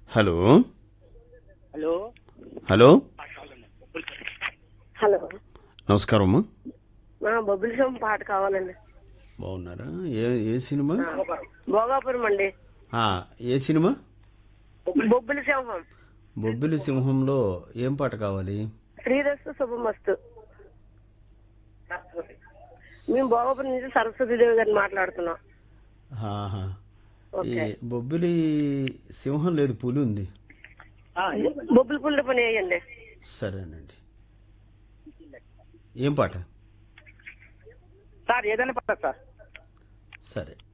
Hello hello hello hello నమస్కారం అమ్మా మా బొబ్బిలి సోమ పాట కావాలండి బాగున్నారా ఏ ఏ సినిమా భోగాపురం అండి ఆ, ఏ సినిమా బొబ్బిలి సింహం బొబ్బిలి సింహంలో ఏం పాట కావాలి శ్రీరస్తు శుభమస్తు మేము భోగాపురం నుంచి సరస్వతీదేవి గారిని మాట్లాడుతున్నాం ఆహా. ఈ ఓకే. బొబ్బిలి సింహం లేదు పులి ఉంది బొబ్బిలి పుల్ల పని వేయండి సరేనండి ఏం పాట సార్ ఏదైనా పర్లేదు సార్ సరే